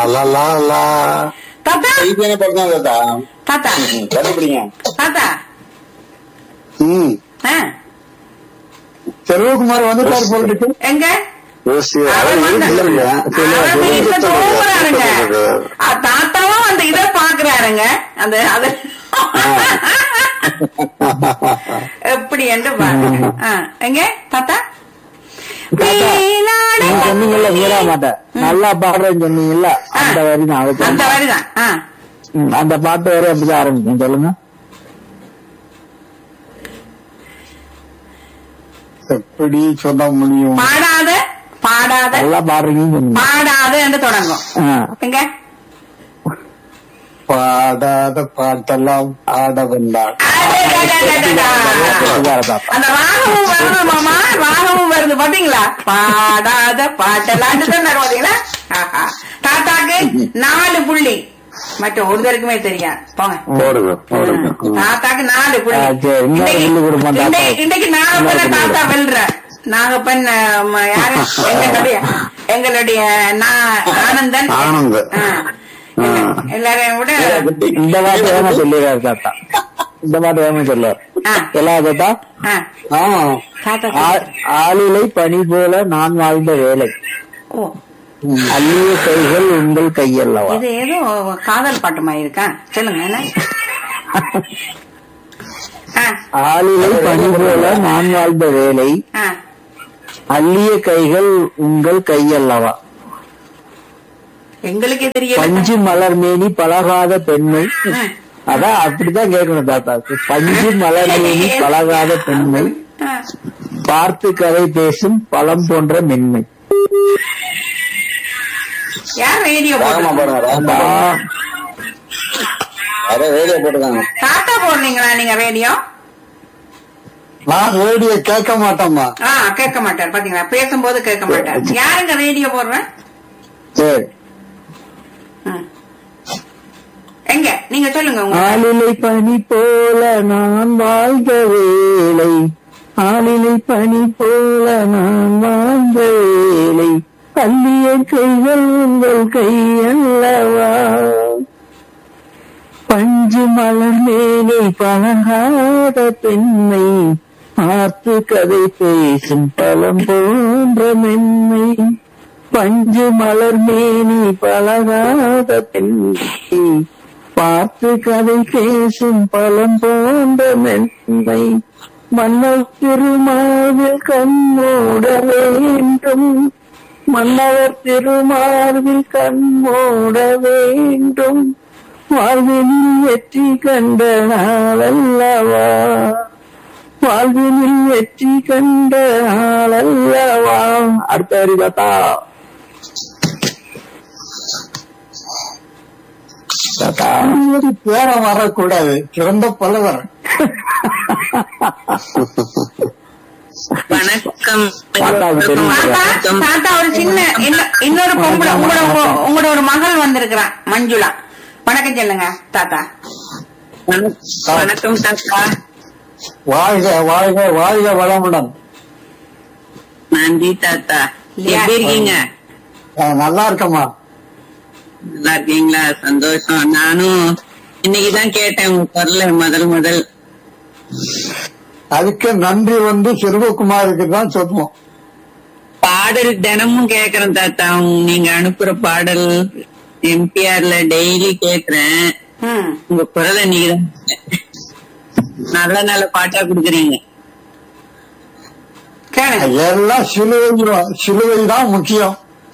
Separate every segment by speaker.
Speaker 1: லா லா லா
Speaker 2: தாத்தா
Speaker 3: ஈஸியான படம் தான் தாத்தா
Speaker 2: தாத்தா
Speaker 3: கண்டுபிடிங்க
Speaker 2: தாத்தா
Speaker 1: ம்
Speaker 2: ஆ,
Speaker 4: செல்வகுமார் வந்துட்டாரு போல இருக்கு
Speaker 2: எங்க
Speaker 1: யோசி
Speaker 2: அவர் வந்து-
Speaker 1: இல்லைங்க சில
Speaker 2: அவர் வீட்டுல தூங்குறாருங்க
Speaker 1: சொல்லுங்க.
Speaker 2: ஆ, தாத்தாவும் அந்த இத பாக்குறாருங்க அந்த அது எப்படி என்று பாருங்க ஆ, எங்க தாத்தா மேலாடை
Speaker 4: நீங்க சொன்னீங்கல்ல மீரா மாட்ட நல்லா பாடுறேன்னு சொன்னீங்கல்ல அந்த வரி தான் அதை
Speaker 2: அந்த
Speaker 4: சொன்னேன்.
Speaker 2: வரிதான் ஆ.
Speaker 4: ம், அந்த பாட்டு வரை அப்படிதான் ஆரம்பிக்கும் சொல்லுங்க
Speaker 1: எப்படி சொல்ல முடியும்
Speaker 2: பாடாத பாடாத
Speaker 4: நல்லா பாடுறீங்கன்னு சொன்னீங்க
Speaker 2: பாடாத என்று தொடங்கும்
Speaker 4: ஆ.
Speaker 2: எங்க
Speaker 1: பாடாத பாட்டெல்லாம் ஆட வந்தாள்
Speaker 2: அடடடடடடா.
Speaker 4: கெட்டிக்கார தாத்தா.
Speaker 2: அந்த ராகமும் வருது மாமா ராகமும் வருது பாத்தீங்களா பாடாத பாட்டெல்லாம் சொன்னாரு பாத்தீங்களா ஆஹா. தாத்தாக்கு நாலு புள்ளி மற்ற ஒருத்தருக்குமே தெரியாது போங்க
Speaker 1: போடுங்க போடுங்க
Speaker 2: ம். தாத்தாக்கு நாலு புள்ளி
Speaker 4: ஆ, சரி. இன்னொரு
Speaker 2: இன்னைக்கு-
Speaker 4: புள்ளி கொடுப்போம்
Speaker 2: இன்னைக்கு-
Speaker 4: தாத்தாவுக்கு.
Speaker 2: இன்னைக்கு நாகப்பண்ண
Speaker 4: இன்னொரு
Speaker 2: தாத்தா வெல்ற நாகப்பன் ஆம், யாரு எங்களுடைய எங்களுடைய நா- ஆனந்தன்
Speaker 1: ஆனந்த்.
Speaker 2: ஆ. எல்லாரையும் விட
Speaker 4: இந்த பாட்டு வேணா சொல்லிடுறாரு தாத்தா இந்த பாட்டு வேணா சொல்லுவார்
Speaker 2: ஆ.
Speaker 4: எல்லா தாத்தா
Speaker 2: ஆ,
Speaker 1: ஆமா
Speaker 2: தாத்தா
Speaker 4: ஆ- ஆளிலை பனி போல நான் வாழ்ந்த வேலை
Speaker 2: ஓ
Speaker 4: அள்ளிய கைகள் உங்கள் கையல்லவா
Speaker 2: இது ஏதோ காதல் பாட்டு மாதிரி இருக்கா சொல்லுங்க என்ன ஆ,
Speaker 4: ஆளிலை பனி போல நான் வாழ்ந்த வேலை
Speaker 2: ஆ.
Speaker 4: அள்ளிய கைகள் உங்கள் கையல்லவா
Speaker 2: எங்களுக்கே தெரியல
Speaker 4: பஞ்சு மலர் மேனி பழகாத பெண்மை
Speaker 2: ஆ.
Speaker 4: அதான் அப்படிதான் கேட்கணும் தாத்தா பஞ்சு மலர் மேனி பழகாத பெண்மை
Speaker 2: ஆ.
Speaker 4: பார்த்து கதை பேசும் பழம் போன்ற மென்மை
Speaker 2: யார் ரேடியோ
Speaker 3: ராகமா
Speaker 2: போட்டு
Speaker 3: பாருங்க ராகமா
Speaker 4: ஆ,
Speaker 3: அதான் ரேடியோ போட்டுருக்காங்க
Speaker 2: தாத்தா போடுறீங்களா நீங்க ரேடியோ
Speaker 1: நான் ரேடியோ கேட்க மாட்டேம்மா
Speaker 2: ஆ கேட்க மாட்டார் பாத்தீங்களா பேசும்போது கேட்க மாட்டார் யாருங்க ரேடியோ போடுறேன்
Speaker 4: சரி
Speaker 2: ம். எங்க நீங்க சொல்லுங்க உங்க
Speaker 4: ஆளிலை பனி போல நான் வாழ்ந்த வேலை ஆளிலை பனி போல நான் வாழ்ந்த வேலை அள்ளிய கைகள் உங்கள் கையல்லவா பஞ்சு மலர் மேலே பழகாத பெண்மை பார்த்து கதை பேசும் பழம் போன்ற மென்மை பஞ்சு மலர் மேனி பழகாத பெண்மை பார்த்து கதை பேசும் பழம் போன்ற மென்மை மன்னர் திருமாவில் கண்ணோட வேண்டும் மன்னவர் திருமார்பில் கண்மூட வேண்டும் வாழ்வினில் வெற்றி கண்ட நாளல்லவா வாழ்வினில் வெற்றி கண்ட நாளல்லவா அடுத்த வரி தாத்தா தாத்தா
Speaker 1: ஒரு பேரை வரக்கூடாது சிறந்த பலவர்
Speaker 5: வணக்கம்
Speaker 4: தாத்தாவுக்கு தெரியும்
Speaker 2: தாத்தா தாத்தா ஒரு சின்ன இன்னொ- இன்னொரு பொம்பளை உங்களோட உங்க- உங்களோட ஒரு மகள் வந்திருக்கிறான் மஞ்சுளா வணக்கம் சொல்லுங்க தாத்தா
Speaker 5: வணக்கம் வணக்கம் தாத்தா
Speaker 1: வாழ்க வாழ்க வாழ்க வளமுடன்
Speaker 5: நன்றி தாத்தா எப்படி இருக்கீங்க
Speaker 1: அஹ் நல்லா இருக்கம்மா
Speaker 5: நல்லா இருக்கீங்களா சந்தோஷம் நானும் இன்னைக்குதான் கேட்டேன் உங்க குரல முதல் முதல்
Speaker 1: அதுக்கு நன்றி வந்து செல்வகுமாருக்கு தான் சொல்லுவோம்
Speaker 5: பாடல் தினமும் கேக்குறேன் தாத்தா உங்க- நீங்க அனுப்புற பாடல் எம்பிஆர்ல டெய்லி கேக்குறேன்
Speaker 2: ம்
Speaker 5: உங்க குரலை நீங்க நல்ல நல்ல பாட்டா குடுக்குறீங்க
Speaker 2: கேளுங்க
Speaker 1: எல்லாம் சிலுவை சிலுவை தான் முக்கியம்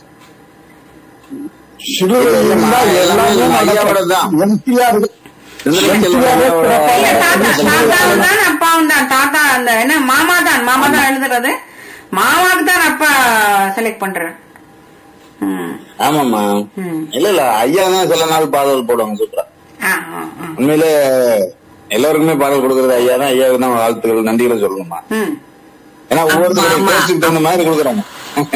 Speaker 1: சிலுவை இருந்தா எல்லாமே
Speaker 3: ஐயாவோட தான்.
Speaker 1: எம்பிஆர்
Speaker 2: இல்ல தாத்தா தாத்தாவும் தான் அப்பாவும் தான் தாத்தா அந்த என்ன மாமா தான் மாமா தான் எழுதுறது மாமாவுக்கு தான் அப்பா செலக்ட் பண்றேன் ம்
Speaker 3: ஆமாம்மா
Speaker 2: ம்.
Speaker 3: இல்ல இல்ல ஐயா தான் சில நாள் பாடல் போடுவாங்க சூப்பரா
Speaker 2: ஆ ஆ ஆ.
Speaker 3: உண்மையிலே எல்லாருக்குமே பாடல் கொடுக்கறது ஐயா தான் ஐயாவுக்கு தான் வாழ்த்துக்கள் நன்றிகளை சொல்லணுமா
Speaker 2: ம்
Speaker 3: ஏன்னா ஒவ்வொருத்தருடைய
Speaker 5: ஆமா.
Speaker 3: பேச்சுக்கு தகுந்த மாதிரி கொடுக்குறாங்க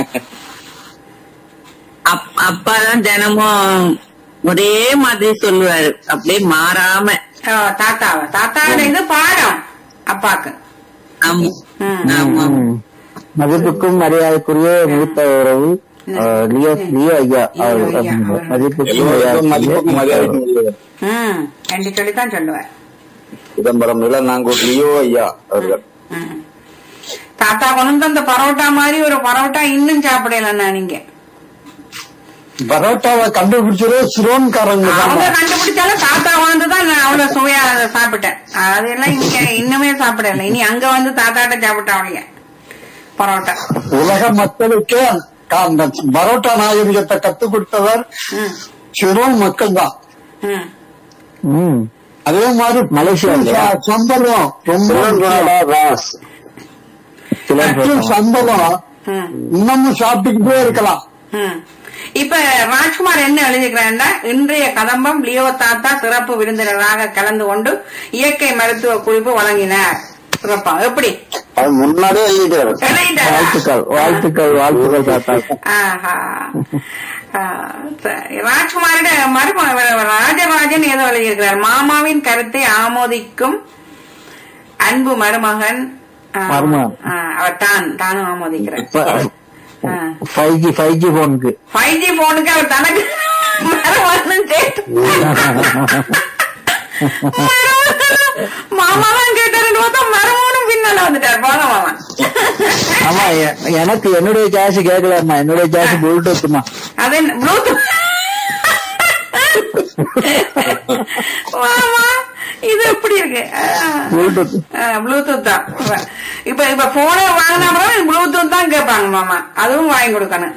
Speaker 5: அப்- அப்பா தான் தினமும் ஒரே மாதிரி சொல்லுவாரு அப்படியே மாறாம
Speaker 2: ஆ, தாத்தாவ தாத்தாவோட இது பாடம் அப்பாக்கு
Speaker 5: ஆமா
Speaker 2: ம்.
Speaker 5: ஆமா
Speaker 4: ம். மதிப்புக்கும் மரியாதைக்குரிய மூத்த உறவு அஹ், லியோ லியோ ஐயா அவர்
Speaker 2: லியோ ஐயா, அவர்.
Speaker 3: எல்லோருக்கும் மதிப்புக்கும்
Speaker 4: மதிப்புக்கும்
Speaker 3: மரியாதைக்கும் உரியவர்.
Speaker 2: ம் என்று சொல்லித்தான் சொல்லுவேன்
Speaker 3: சிதம்பரம் இளநாங்கூர் லியோ ஐயா அவர்கள்
Speaker 2: ம். தாத்தா கொண்டு வந்து அந்த பரோட்டா மாதிரி ஒரு பரோட்டா இன்னும் சாப்பிடலண்ணா நீங்க
Speaker 1: பரோட்டாவை கண்டுபிடிச்சதே சிரோன்காரங்க
Speaker 2: அவங்க
Speaker 1: தான்
Speaker 2: கண்டுபிடிச்சாலும் தாத்தா வந்து தான் நான் அவ்வளவு சுவையா அதை சாப்பிட்டேன் அதெல்லாம் இங்க இன்னுமே சாப்பிடல இனி அங்க வந்து தாத்தாட்ட சாப்பிட்டாவளிய பரோட்டா
Speaker 1: உலக மக்களுக்கே கா- அந்த பரோட்டா நாகரிகத்தை கத்துக் கொடுத்தவர்
Speaker 2: ம்
Speaker 1: சிரோன் மக்கள் தான்
Speaker 2: ம்
Speaker 4: ம்
Speaker 1: அதே மாதிரி
Speaker 4: மலேசியாலயா?
Speaker 1: ச- சம்பளம் ரொம்ப முக்கியம்.
Speaker 4: ராஸ்
Speaker 1: புட்டு சம்பளம்
Speaker 2: ம்
Speaker 1: இன்னமும் சாப்பிட்டுக்கிட்டே இருக்கலாம்
Speaker 2: ம். இப்ப ராஜ்குமார் என்ன எழுதிக்கிறாருன்னா இன்றைய கதம்பம் லியோ தாத்தா சிறப்பு விருந்தினராக கலந்து கொண்டு இயற்கை மருத்துவ குறிப்பு வழங்கினார் சிறப்பா எப்படி
Speaker 3: அது முன்னாடியே எழுதிட்டாரு
Speaker 2: எழுதிட்டாரா?
Speaker 4: வாழ்த்துக்கள் வாழ்த்துக்கள் வாழ்த்துக்கள் தாத்தா
Speaker 2: ஆஹா. ஆ, சரி. ராஜ்குமாரோட மரும ராஜராஜன் ஏதோ எழுதியிருக்கிறார் மாமாவின் கருத்தை ஆமோதிக்கும் அன்பு மருமகன் ஆ,
Speaker 4: மருமகன்.
Speaker 2: ஆ, அவர் தான் தானும் ஆமோதிக்கிறார்
Speaker 4: ஃபைவ் ஜி ஃபைவ் ஜி போனுக்கு
Speaker 2: ஃபைவ் ஜி போனுக்கு அவர் தனக்கு மருமகனும் சேர்த்து மாமா தான் கேட்டாருன்னு பார்த்தா மருமகனும் பின்னால வந்துட்டார் போன மாமா
Speaker 4: ஆமா எ- எனக்கு என்னுடைய கேஷ் கேட்கலாமா என்னுடைய கேஷ் ப்ளூடூத்மா
Speaker 2: அது ப்ளூடூத் மாமா இது எப்படி இருக்கு
Speaker 4: Bluetooth.
Speaker 2: ப்ளூடூத் தான் இப்ப இப்ப போன வாங்கினா அப்புறம் ப்ளூடூத் தான் கேட்பாங்க மாமா அதுவும் வாங்கி கொடுக்கணும்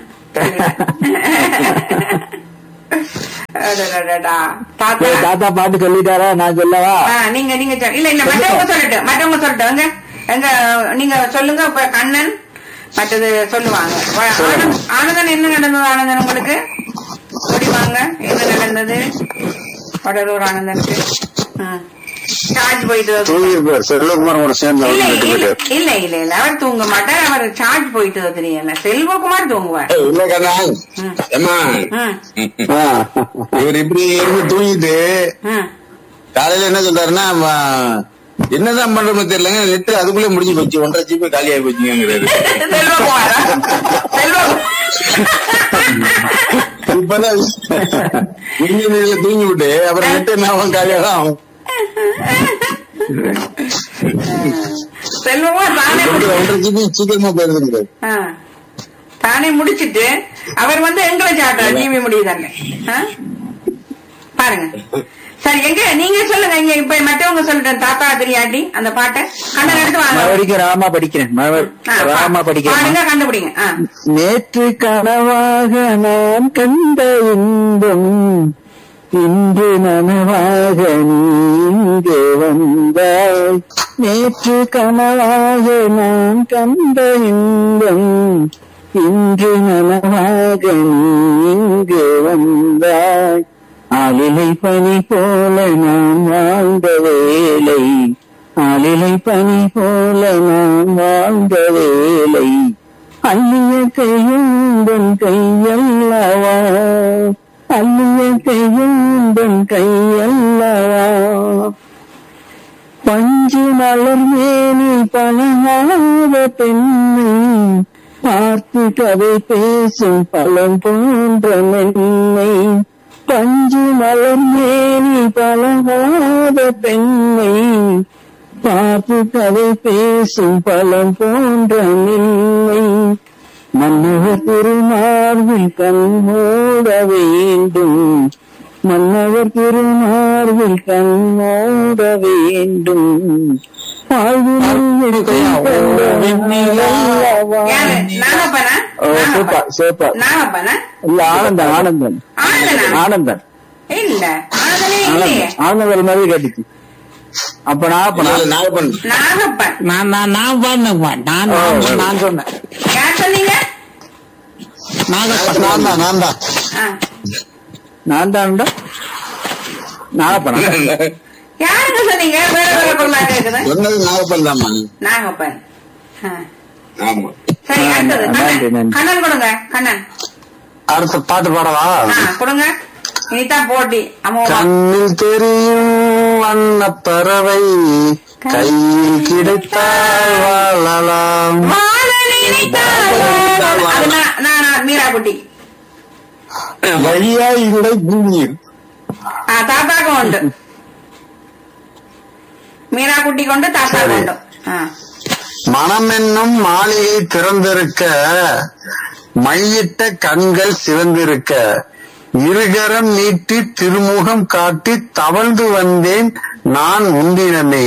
Speaker 2: அடடடடா. தாத்தா
Speaker 4: சரி, தாத்தா பாட்டு சொல்லிட்டாரா நான் சொல்லவா
Speaker 2: ஆ, நீங்க நீங்க சொல்- இல்ல இல்ல மற்றவங்க சொல்லட்டு மற்றவங்க சொல்லட்டு எங்க எங்க நீங்க சொல்லுங்க இப்ப கண்ணன் மற்றது சொல்லுவாங்க வ- ஆனந்த்- ஆனந்தன் என்ன நடந்தது ஆனந்தன் உங்களுக்கு ஓடி வாங்க என்ன நடந்தது வடலூர் ஆனந்தனுக்கு சார்ஜ் போயிட்டு வருது.
Speaker 3: தூங்கியிருப்பார் செல்வகுமார் கூட சேர்ந்து
Speaker 2: இல்ல
Speaker 3: அவர்
Speaker 2: இல்ல
Speaker 3: கேட்டு
Speaker 2: இல்ல இல்ல இல்ல அவர் தூங்க மாட்டார் அவர் சார்ஜ் போயிட்டு தெரியல செல்வகுமார் தூங்குவார்
Speaker 3: இல்ல கண்ணா ஏமா
Speaker 2: ம்,
Speaker 3: இவர் இப்படி இருந்து தூங்கிட்டு
Speaker 2: ம்.
Speaker 3: காலையில என்ன சொல்றாருன்னா ம- என்னதான் பண்றோமோ தெரியலங்க நெட்டு அதுக்குள்ளே முடிஞ்சு போச்சு ஒன்றரை ஜிபி காலி ஆகி போச்சுங்கிறாரு
Speaker 2: செல்வகுமாரா செல்வகுமார்
Speaker 3: இப்பதான் நீங்க இதுல தூங்கி விட்டு அப்புறம் நெட்டு ஞாபகம் காலியாக ஆகும்
Speaker 2: செல்வகுமார் தானே
Speaker 3: எப்படி ஒன்றரை ஜிபி சீக்கிரமா போயிருந்துங்கிறாரு
Speaker 2: ஆ. தானே முடிச்சிட்டு அவர் வந்து எங்களை சாட்டார் டிவி முடியுதாங்க ஆ? பாருங்க சரி எங்க நீங்க சொல்லுங்க இங்க இப்ப மற்றவங்க சொல்லிட்டேன் தாத்தா தெரியாட்டி அந்த பாட்டை கண்ணன் எடுத்து வாங்க
Speaker 4: மறுபடிக்கும் ராமா படிக்கிறேன் மறு-
Speaker 2: ஆ, பா-
Speaker 4: ராமா படிக்கிறேன்
Speaker 2: பாடுங்க கண்டுபிடிங்க ஆ.
Speaker 4: நேற்று கனவாக நான் கண்ட இன்பம் இன்று நனவாக நீ இங்கே வந்தாய் நேற்று கனவாக நான் கண்ட இன்பம் இன்று நனவாக நீ இங்கே வந்தாய் ஆளிலை பனி போல நான் வாழ்ந்த வேலை ஆளிலை பனி போல நான் வாழ்ந்த வேலை அள்ளிய கையுந்தன் கையல்லவா அள்ளிய கையுந்தன் கையல்லவா பஞ்சு மலர் மேனி பழகாத பெண்ணை பார்த்து கதை பேசும் பழம் போன்ற மென்னை பஞ்சு மலர் மேனி பழகாத பெண்ணை பார்த்து கதை பேசும் பழம் போன்ற நின்னை மன்னவர் திருமார்பில் கண் மூட வேண்டும் மன்னவர் திருமார்பில் கண் மூட வேண்டும் வாழ்வினில் வெற்றி கண்ட வெண்ணிலவா.
Speaker 2: யாரு நாகப்பனா
Speaker 4: ஓ, சூப்பர் சூப்பர்
Speaker 2: நாகப்பனா
Speaker 4: இல்ல ஆனந்தன் ஆனந்தன்
Speaker 2: ஆனந்தனா
Speaker 4: ஆனந்தன்
Speaker 2: இல்ல ஆனந்தனே இல்லையே
Speaker 4: ஆனந்தன் ஆனந்தன் மாதிரி கேட்டுச்சு அப்ப நான் அப்ப நான்
Speaker 3: நாகப்பன்
Speaker 2: நாகப்பன்
Speaker 4: நான் நான் நான் பாடினேன் நான் நான் நான் சொன்னேன்
Speaker 2: யார் சொன்னீங்க
Speaker 4: நாகப்பன்
Speaker 3: நான் தான் நான் தான்
Speaker 2: ஆ.
Speaker 4: நான் தான்டா நாகப்பனா
Speaker 2: யாருங்க சொன்னீங்க வேற வேற பொருளா கேக்குது
Speaker 3: சொன்னது நாகப்பன் தான்மா
Speaker 2: நாகப்பன் ஆ.
Speaker 3: ஆமா
Speaker 2: சரி
Speaker 4: ஆ,
Speaker 2: அடுத்தது
Speaker 4: நன்றி,
Speaker 2: கண்ணன்
Speaker 4: நன்றி.
Speaker 2: கண்ணன் கொடுங்க கண்ணன்
Speaker 1: அடுத்த பாட்டு பாடவா
Speaker 2: ஆ கொடுங்க இனிதான் போட்டி அம்மா
Speaker 1: கண்ணில் தெரியும் வண்ண பறவை கையில் கிடைத்தால் வாழலாம்
Speaker 2: வாழனே நினைத்தால் அது நான் நான் நான் மீரா குட்டி
Speaker 1: வழியா இல்லை பூமியில்
Speaker 2: ஆ, தாத்தாக்கும் உண்டு மீரா குட்டி கொண்டு தாத்தா
Speaker 1: சரி.
Speaker 2: கொண்டு ஆ.
Speaker 1: மனமென்னும் மாளிகை திறந்திருக்க மையிட்ட கண்கள் சிவந்திருக்க இருகரம் நீட்டி திருமுகம் காட்டி தவழ்ந்து வந்தேன் நான் உண்டினமே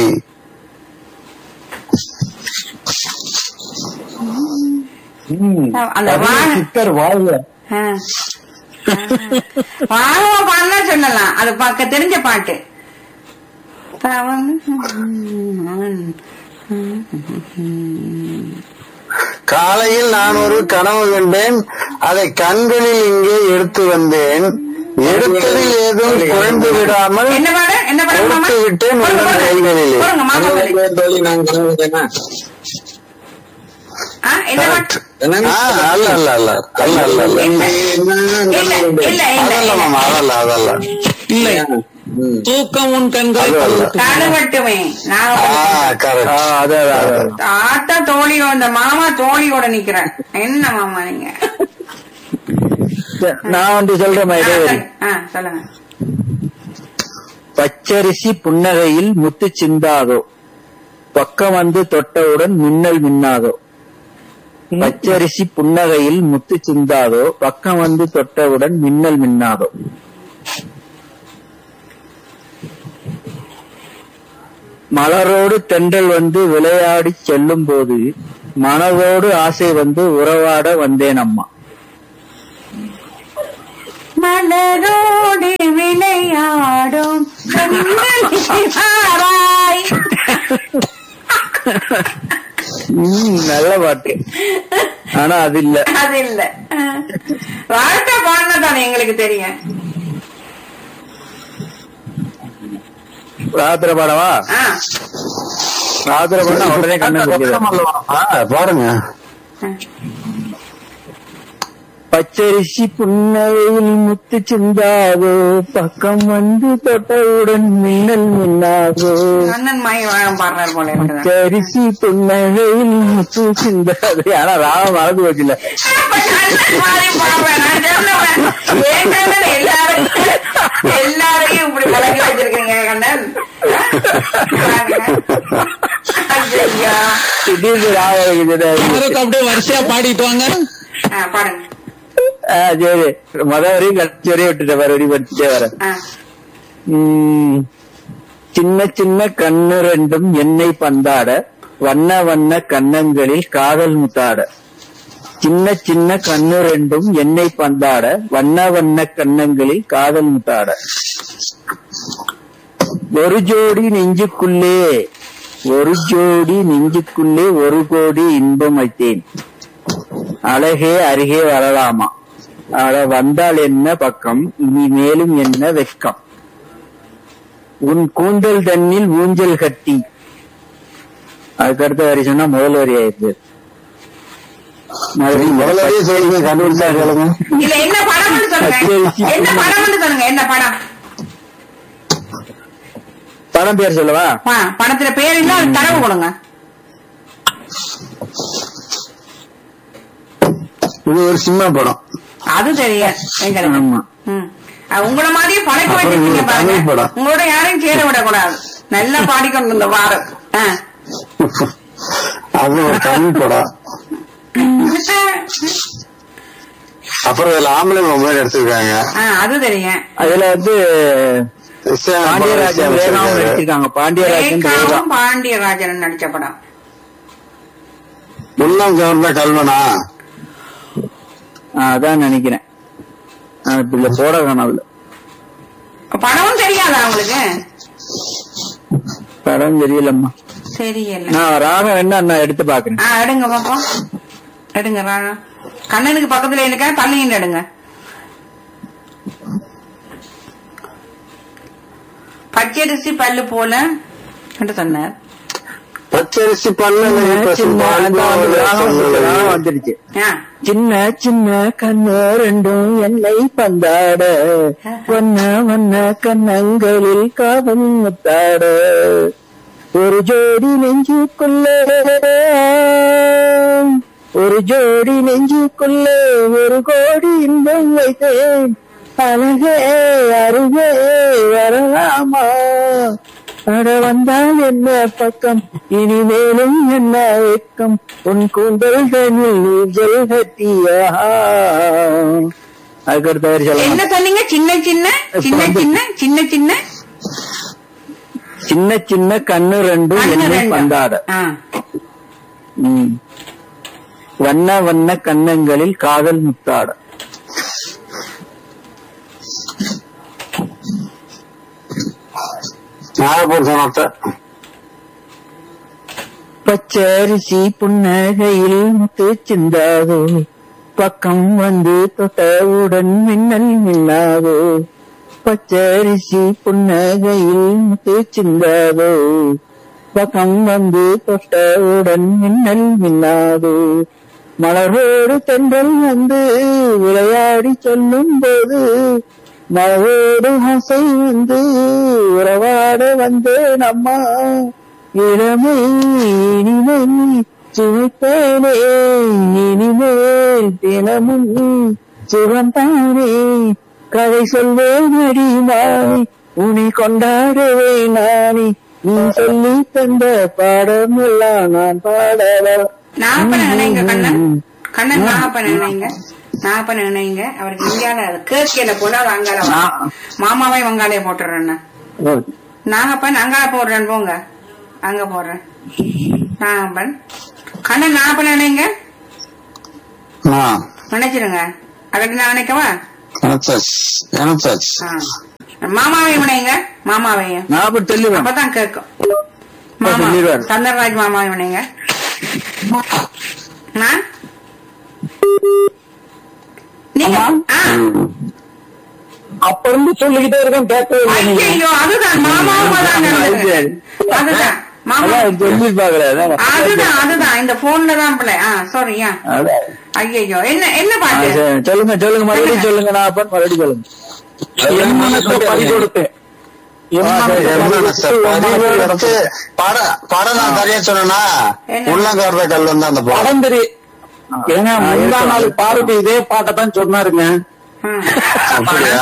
Speaker 2: அந்த வாங்க
Speaker 1: சித்தர் வாழ்க
Speaker 2: ஆ. வாகவ பாடல சொல்லலாம் அது பார்க்க தெரிஞ்ச பாட்டு
Speaker 1: காலையில் நான் ஒரு கனவு கண்டேன் அதை கண்களில் இங்கே எடுத்து வந்தேன் எடுத்ததில் ஏதும் குறைந்து விடாமல்
Speaker 2: என்ன பாடு என்ன பாடு மாமா
Speaker 1: கொடுத்து விட்டேன்
Speaker 2: போடுங்க,
Speaker 1: உங்கள்
Speaker 2: போடுங்க.
Speaker 1: கைகளிலே.
Speaker 2: போடுங்க, மாமா பாடு.
Speaker 3: தோழி நான் கலந்துட்டேனா
Speaker 2: ஆ, என்ன பாட்டு
Speaker 1: ஆ, அல்ல அல்ல அல்ல அல்ல அல்ல அல்ல
Speaker 2: இல்ல இல்ல இல்ல இல்ல
Speaker 1: அதல்ல மாமா அதல்ல அதல்ல
Speaker 5: இல்லை தூக்கம் உன் கண்களை
Speaker 1: அது அல்ல.
Speaker 5: பழுத்து
Speaker 2: கடுவட்டுமே
Speaker 1: ஆ
Speaker 2: நான்
Speaker 1: கரெக்ட்
Speaker 4: அதான் அதான்
Speaker 2: தாத்தா தோழியோட இந்த மாமா தோழியோட நிக்கிறேன் என்ன மாமா நீங்க
Speaker 4: நான் வந்து சொல்ற
Speaker 2: ஆ,
Speaker 4: மாதிரி
Speaker 2: சரி. ஆ, சொல்லுங்க
Speaker 4: பச்சரிசி புன்னகையில் முத்து சிந்தாதோ பக்கம் வந்து தொட்டவுடன் மின்னல் மின்னாதோ பச்சரிசி புன்னகையில் முத்து சிந்தாதோ பக்கம் வந்து தொட்டவுடன் மின்னல் மின்னாதோ மலரோடு தென்றல் வந்து விளையாடி செல்லும் போது மனதோடு ஆசை வந்து உறவாட வந்தேன் அம்மா
Speaker 2: மலரோடு விளையாடும் கண்களிலாராய்.
Speaker 4: ம், நல்ல பாட்டு ஆனா அது இல்ல
Speaker 2: அது இல்ல வாழ்க்கை பாடினா தானே எங்களுக்கு தெரியும்
Speaker 4: ராத்திர பாடவா
Speaker 2: ஆ,
Speaker 4: ராத்திர பாடினா உடனே கண்ணு குடிக்குது.
Speaker 1: ஆ, பாருங்க
Speaker 4: பச்சரிசி புன்னகையில் முத்து சிந்தாதோ பக்கம் வந்து தொட்டவுடன் மின்னல் மின்னாதோ
Speaker 2: கண்ணன் மாய் வாழம் பாடுறாரு போல இருக்குது
Speaker 4: பச்சரிசி புன்னகையில் முத்து சிந்தாதோ ஆனா ராம மறந்து போச்சுல
Speaker 2: அப்ப கண்ணன் மாதிரி பாடுறேன். நான் சொல்லுவேன். ஏன் கண்ணன் எல்லாரும் எல்லாரையும் இப்படி பழகி வச்சிருக்கீங்க கண்ணன் ஐயா
Speaker 4: திடீர்னு ராம இருக்குது.
Speaker 5: அவருக்கு அப்படியே வரிசையா பாடிட்டு வாங்க
Speaker 2: பாடுங்க
Speaker 4: ஆ, சரி முத வரையும் கடைசி வரையும் விட்டுட்ட மறுபடியும் படிச்சுட்டே வரேன்
Speaker 2: ஆ.
Speaker 4: ம், சின்ன சின்ன கண்ணு ரெண்டும் எண்ணெய் பந்தாட வண்ண வண்ண கன்னங்களில் காதல் முத்தாட சின்ன சின்ன கண்ணு ரெண்டும் எண்ணெய் பந்தாட வண்ண வண்ண கன்னங்களில் காதல் முத்தாட ஒரு ஜோடி நெஞ்சுக்குள்ளே ஒரு ஜோடி நெஞ்சுக்குள்ளே ஒரு கோடி இன்பம் வைத்தேன் அழகே அருகே வரலாமா அட வந்தால் என்ன பக்கம் இனி மேலும் என்ன வெட்கம் உன் கூந்தல் தன்னில் ஊஞ்சல் கட்டி அதுக்கடுத்த வரி சொன்னா முதல் வரி ஆயிடுது
Speaker 1: முதல்லயே சொல்லுங்க கண்டுபிடிச்சா கேளுங்க
Speaker 2: இல்ல என்ன படம்னு சொல்லுங்க என்ன படம்னு சொல்லுங்க என்ன படம்
Speaker 4: படம் பேர் சொல்லவா
Speaker 2: ஆ, படத்துல பேர் இல்ல அது தரவு கொடுங்க
Speaker 1: இது ஒரு சினிமா படம்
Speaker 2: அது தெரியும் எங்களுக்கு
Speaker 4: ஆமா
Speaker 2: ம். அது உங்கள மாதிரியே பழக்க
Speaker 1: அப்புறம்
Speaker 2: வச்சிருக்கீங்க
Speaker 1: நீங்க
Speaker 2: பாருங்க
Speaker 1: தமிழ் படம்.
Speaker 2: உங்களோட யாரையும் சேர விடக்கூடாது நல்லா பாடிக்கொண்டு இந்த வாரம் ஆ.
Speaker 1: அது ஒரு தமிழ் படம் அப்புறம் இதுல ஆம்பளை மொபைல் எடுத்திருக்காங்க
Speaker 2: ஆ, அது தெரியும்
Speaker 4: அதுல வந்து
Speaker 1: இசை-
Speaker 4: பாண்டியராஜன்
Speaker 1: இசை
Speaker 4: ரேகாவும்
Speaker 1: அமைச்சிருக்காரு.
Speaker 4: நடிச்சிருக்காங்க பாண்டியராஜன் ரேகா
Speaker 2: ரேகாவும் பாண்டியராஜன் நடிச்ச படம்
Speaker 1: உள்ளம் கவர்ந்த கல்வனா
Speaker 4: ஆ, அதான் நினைக்கிறேன் ஆ, இப்ப இல்ல போட காணவில்ல
Speaker 2: படமும் தெரியாதா உங்களுக்கு
Speaker 4: படம் தெரியலம்மா
Speaker 2: தெரியல
Speaker 4: நான் ராகம் என்ன நான் எடுத்து பாக்குறேன்
Speaker 2: ஆ எடுங்க பாப்போம் எடுங்க ராணா கண்ணனுக்கு பக்கத்துல இருக்க தள்ளின்னு எடுங்க பச்சரிசி பல்லு போல என்று சொன்னார்
Speaker 1: பச்சரிசி பல்லு
Speaker 4: சின்ன அந்த வந்து ராகம் ராகம் வந்துருச்சு
Speaker 2: ஆ,
Speaker 4: சின்ன சின்ன கண்ணு ரெண்டும் என்னை பந்தாட வண்ண வண்ண கண்ணங்களில் காதல் முத்தாட ஒரு ஜோடி நெஞ்சுக்குள்ள ஒரு ஜோடி நெஞ்சுக்குள்ளே ஒரு கோடி இன்பம் வைத்தேன் அழகே அருகே வரலாமா அட வந்தால் என்ன பக்கம் இனிமேலும் என்ன வெக்கம் உன் கூந்தல் தனில் ஊஞ்சல் கட்டியா அதுக்கடுத்த வரி
Speaker 2: என்ன
Speaker 4: சொல்லலாம்
Speaker 2: சொன்னீங்க சின்ன சின்ன சின்ன சின்ன சின்ன சின்ன
Speaker 4: சின்ன சின்ன கண்ணு ரெண்டும்
Speaker 2: கண்ணு
Speaker 4: என்னை
Speaker 2: ரெண்டு.
Speaker 4: பந்தாட
Speaker 2: ஆ.
Speaker 4: ம். வண்ண வண்ண கன்னங்களில் காதல் முத்தாட
Speaker 1: நாகப்பூர் சொன்னத்த
Speaker 4: பச்சரிசி புன்னகையில் முத்து சிந்தாதோ பக்கம் வந்து தொட்டவுடன் மின்னல் மின்னாதோ பச்சரிசி புன்னகையில் முத்து சிந்தாதோ பக்கம் வந்து தொட்டவுடன் மின்னல் மின்னாதோ மலரோடு தென்றல் வந்து விளையாடி சொல்லும் போது மலரோடு ஆசை வந்து உறவாட வந்தேன் அம்மா இளமை இனிமை சுவைத்தேனே இனிமேல் தினமும் சுகந்தானே கதை சொல்வேன் அடிமானி உன்னை கொண்டாடுவே நானி நீ சொல்லி தந்த பாடம் எல்லாம் நான் பாடலாம்
Speaker 2: நாகப்பன் இணைங்க கண்ணன் கண்ணன் நாகப்பன் இணைங்க நாகப்பன் இணைங்க அவருக்கு இந்தியால கேட்கல போல அது அங்கால வரும்.
Speaker 4: நான்-
Speaker 2: மாமாவை வங்காளைய போட்டுறேன் நாகப்பன் அங்கால போடுறேன் போங்க அங்க போடுறேன் நாகப்பன் கண்ணன் நாகப்பன் இணைங்க
Speaker 1: ஆ
Speaker 2: நினைச்சிருங்க அதுக்கு நான் நினைக்கவா
Speaker 1: எனத்தாச்சு எனத்தாச்சு
Speaker 2: ஆ. மாமாவை இணைங்க மாமாவையும்
Speaker 4: நான் அப்படி தெளிவேன்
Speaker 2: அப்பதான் கேட்கும் மாமா
Speaker 4: சொல்லிடுவாரு.
Speaker 2: சந்தர்ராஜ் மாமாவை இணைங்க நான் நீங்க ஆ.
Speaker 4: அப்ப இருந்து சொல்லிக்கிட்டே இருக்கேன் கேட்கவே இல்லை நீங்க.
Speaker 2: ஐயையோ, அதுதான் மாமாவும் அதான் நடந்தது. அதுதான் மாமா
Speaker 4: அதான் சொல்லி பாக்கல
Speaker 2: அதுதான் அதுதான் இந்த போன்ல தான் பிள்ளை ஆ சாரியா ஐயோ என்ன என்ன பாட்டு
Speaker 4: சொல்லுங்க சொல்லுங்க மறுபடியும் சொல்லுங்க நான் அப்ப மறுபடியும் சொல்லுங்க என் மனசை பறி கொடுத்தேன் என் மனசை பறி கொடுத்து
Speaker 1: படம் படம் நான் சரியா சொன்னா
Speaker 2: என்ன?
Speaker 1: உள்ளங்காடுற கல் வந்து அந்த படம்
Speaker 4: படம் தெரி ஏங்க முந்தா நாள் பாருட்டு இதே பாட்டை தான் சொன்னாருங்க
Speaker 2: ம்.
Speaker 1: அப்படியா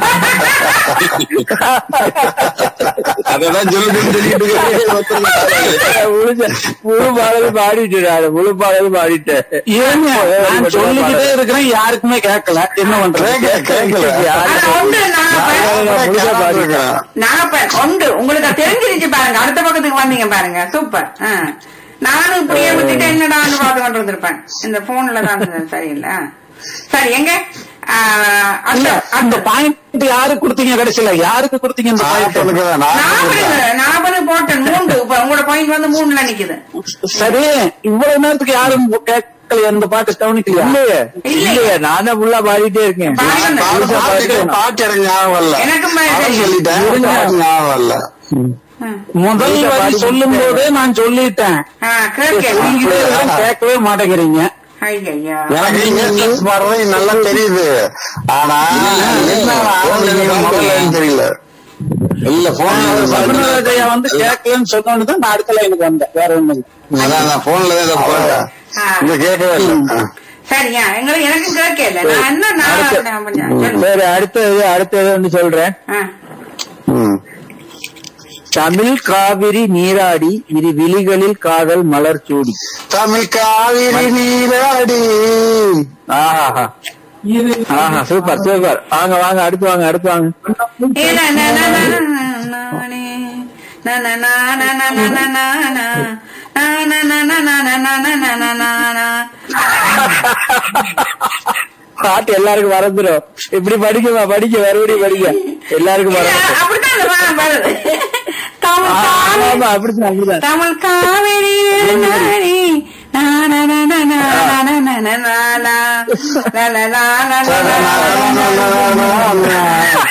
Speaker 1: அதான் சொல்லுன்னு சொல்லிட்டு
Speaker 4: முழு முழு பாடல் பாடிட்டு முழு பாடல் பாடிட்டேன் ஏங்க நான் சொல்லிக்கிட்டே இருக்கிறேன் யாருக்குமே கேட்கல என்ன பண்றது
Speaker 1: கேட்கல, கேட்கல.
Speaker 2: ஆனா உண்டு நாகப்பன்
Speaker 4: முழுசா பாடிட்டேன்
Speaker 2: நாகப்பன் உண்டு உங்களுக்கு அது தெரிஞ்சிருச்சு பாருங்க அடுத்த பக்கத்துக்கு வந்தீங்க பாருங்க சூப்பர் ஆ. நானும் இப்படியே விட்டுட்டு என்னடான்னு பார்த்து கொண்டு வந்திருப்பேன் இந்த போன்ல தான் இருந்தது சரியில்லை ஆ. சரி எங்க ஆ,
Speaker 4: இல்ல
Speaker 2: அடுத்த-
Speaker 4: அந்த பாயிண்ட் யாருக்கு கொடுத்தீங்க கடைசியில யாருக்கு கொடுத்தீங்க இந்த பாயிண்ட்
Speaker 1: நாகப்பனுக்குதான், நாகப்பனுக்கு.
Speaker 2: நாகப்பனுக்கு நாகப்பனுக்கு போட்டேன் மூன்று இப்ப உங்களோட பாயிண்ட் வந்து மூணுல நிக்குது
Speaker 4: சரி இவ்வளவு நேரத்துக்கு யாரும் கேட்கல அந்த பாட்டு கவனிக்கலையா இல்லையே இல்லையே நானே ஃபுல்லா பாடிட்டே இருக்கேன்
Speaker 2: பாடுங்க.
Speaker 1: பாட்டு பாட்டு- பாட்டு எனக்கு ஞாபகம் இல்ல
Speaker 2: எனக்கும் பாட்டு
Speaker 1: படம்
Speaker 2: தெரியும்.
Speaker 1: சொல்லிட்டேன் பாட்டு ஞாபகம் இல்ல
Speaker 2: ம்.
Speaker 4: முதல் வரி சொல்லும் போதே நான் சொல்லிட்டேன்
Speaker 2: ஆ, கேட்கல.
Speaker 4: சொல்லிக்கிட்டே இருக்கேன், கேட்கவே மாட்டேங்கிறீங்க
Speaker 2: ஐயையோ.
Speaker 1: எனக்கு இங்கிலீஷ் பாடுறது நல்லா தெரியுது ஆனா என்ன ஆரம்பிக்க முதல்ல தெரியல இல்ல போன்ல
Speaker 4: சபரிமலையா வந்து கேட்கலன்னு சொன்னோன்னு தான் நான் அடுத்த லைனுக்கு வந்தேன் வேற ஒண்ணு இல்ல.
Speaker 1: அதான் நான் போன்ல தான் இதை போட்டேன்
Speaker 2: ஆ.
Speaker 1: இங்க கேட்கவே இல்லை ஆ.
Speaker 2: சரியா எங்களுக்கு எனக்கு கேட்கல நான் என்ன நான் நான் கொஞ்சம் சொல்லுங்க.
Speaker 4: சரி அடுத்தது அடுத்தது ஒன்று சொல்றேன்
Speaker 2: ஆ.
Speaker 1: ம்.
Speaker 4: தமிழ் காவிரி நீராடி இரு விழிகளில் காதல் மலர் சூடி
Speaker 1: தமிழ் காவிரி நீராடி
Speaker 4: ஆஹா ஆஹா சூப்பர் சூப்பர் வாங்க வாங்க அடுத்து வாங்க அடுத்து வாங்க
Speaker 2: ஏ நா நா நா நா நா நா நானே. நா நா நா நா நா நா நா நா நா. நா நா நா நா நா நா நா நா நா நா நா நா.
Speaker 4: பாட்டு எல்லாருக்கும் மறந்துடும் இப்படி படிக்கமா படிக்க மறுபடியும் படிக்க எல்லாருக்கும்
Speaker 2: இல்ல,
Speaker 4: மறந்துடும்
Speaker 2: அப்படித்தான் அந்த வா- வருது. தமிழ்
Speaker 4: ஆமா
Speaker 2: காவிரி
Speaker 4: ஆமா, அப்படிதான் அப்படிதான்
Speaker 2: தமிழ் காவிரி நாடி. நா நா நா நா நா நா நா நா நா நா நா. லா லா லா லா லா லா லா லா லா.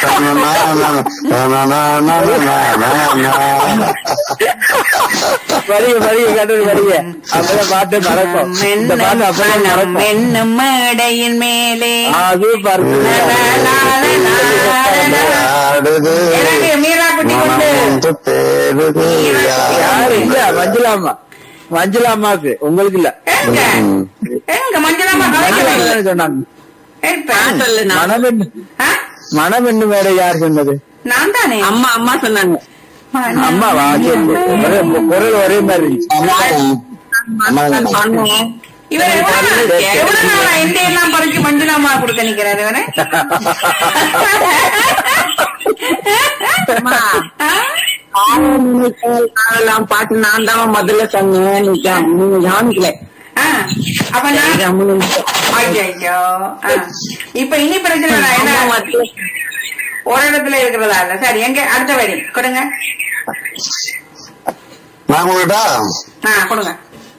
Speaker 4: படிக்க படிக்க கண்டு படிக்க அப்பதான் பாட்டு மறக்கும் இந்த பாட்டு அப்பதான் மறக்கும்
Speaker 2: என்னும் மேடையின் மேலே
Speaker 4: அது பாருங்க
Speaker 2: லா, லா, லா, லா, லா, லா. எனக்கு மீரா குட்டி கொண்டு
Speaker 4: யாரு இல்ல மஞ்சளாமா மஞ்சள் அம்மாவுக்கு உங்களுக்கு இல்ல
Speaker 2: எங்க எங்க மஞ்சளாமா கதைக்கு
Speaker 4: சொன்னாங்க
Speaker 5: நான் சொல்லு நான்
Speaker 4: மணவெண்ணு
Speaker 2: ஆ?
Speaker 4: மணவெண்ணு வேற யார் சொன்னது
Speaker 2: நான் தானே
Speaker 5: அம்மா அம்மா சொன்னாங்க
Speaker 4: அம்மாவா சரி, சரி. ஒரே குரல் ஒரே மாதிரி இருந்துச்சு
Speaker 5: சொன்னேன்.
Speaker 2: இவர் எவ்வளவு நாள் எவ்வளவு நாளா இந்த எல்லாம் பறிச்சு மஞ்சளாமா கொடுக்க நிக்கிறாரு இவரு
Speaker 5: அம்மா,
Speaker 2: ஆ?
Speaker 5: காலம் நினைத்தால் காணலாம் பாட்டு நான் தான் முதல்ல சொன்னேன் நீங்க நீங்க கவனிக்கல
Speaker 2: ஆ. அப்ப நான் ஐயோ இப்ப இனி பிரச்சனை இல்லை.
Speaker 5: அம்மா
Speaker 2: ஏன்னா
Speaker 5: முதல்ல
Speaker 2: ஒரு இடத்துல இருக்கிறதா இல்ல சரி எங்க அடுத்த வரி கொடுங்க
Speaker 1: நான் உங்கள்கிட்ட
Speaker 2: ஆ கொடுங்க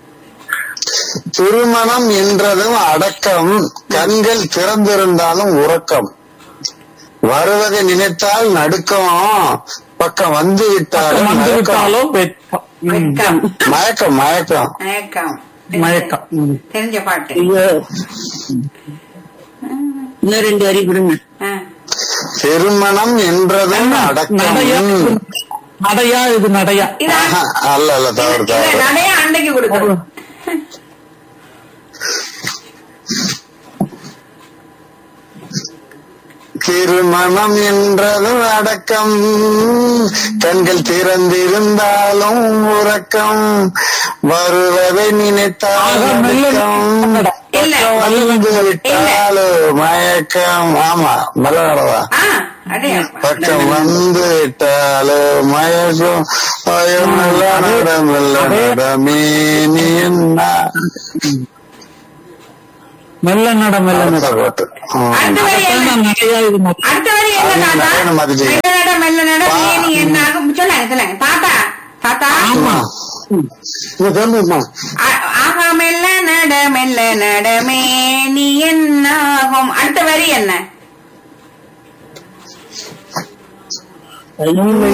Speaker 1: திருமணம் என்றதும் அடக்கம் கண்கள் திறந்திருந்தாலும் உறக்கம் வருவதை நினைத்தால் நடுக்கம் பக்கம் வந்து விட்டாலும்
Speaker 4: வந்து
Speaker 1: மயக்கம்.
Speaker 4: விட்டாலும் வெட்கம். ம்.
Speaker 2: வெட்கம்
Speaker 1: மயக்கம் மயக்கம்
Speaker 2: மயக்கம்
Speaker 4: மயக்கம் ம்.
Speaker 2: தெரிஞ்ச பாட்டு
Speaker 5: ஐயோ. இன்னும் ரெண்டு வரி கொடுங்க
Speaker 2: ஆ.
Speaker 1: திருமணம் என்றதும் அடக்கம்
Speaker 4: நடையா நடையா இது நடையா
Speaker 2: இது
Speaker 1: ஆஹா, அல்ல அல்ல தவறு
Speaker 2: இது
Speaker 1: தவறு
Speaker 2: நிறைய அன்னைக்கு கொடுக்கணும்
Speaker 1: திருமணம் என்றதும் அடக்கம் கண்கள் திறந்திருந்தாலும் உறக்கம் வருவதை நினைத்தால்
Speaker 4: ஆக, மெல்ல
Speaker 1: நடுக்கம்.
Speaker 2: இல்ல
Speaker 1: வந்து விட்டாலும் மயக்கம் ஆமா மலவா
Speaker 2: ஆ அதே
Speaker 1: பக்கம் வந்து விட்டாலும் மயக்கம் பயமில்ல நடமில்ல நடமே நீ என்ன
Speaker 4: மெல்ல நட மெல்ல நட
Speaker 1: அடுத்த பாட்டு ம்.
Speaker 2: அடுத்த வரி என்ன
Speaker 4: அதான் நடையா இது நடை.
Speaker 2: அடுத்த வரி என்ன
Speaker 1: அது
Speaker 2: தாத்தா
Speaker 1: என்ன மாத்திட்டீங்க?
Speaker 2: மெல்ல நட மெல்ல நட மேனி என்ன ஆகும் சொல்லுங்க சொல்லுங்க தாத்தா தாத்தா
Speaker 1: ஆமா நீ சொல்லுமா
Speaker 2: ஆ- ஆகா மெல்ல நட மெல்ல நட மேனி என்ன ஆகும் அடுத்த வரி என்ன
Speaker 4: ஐயோ,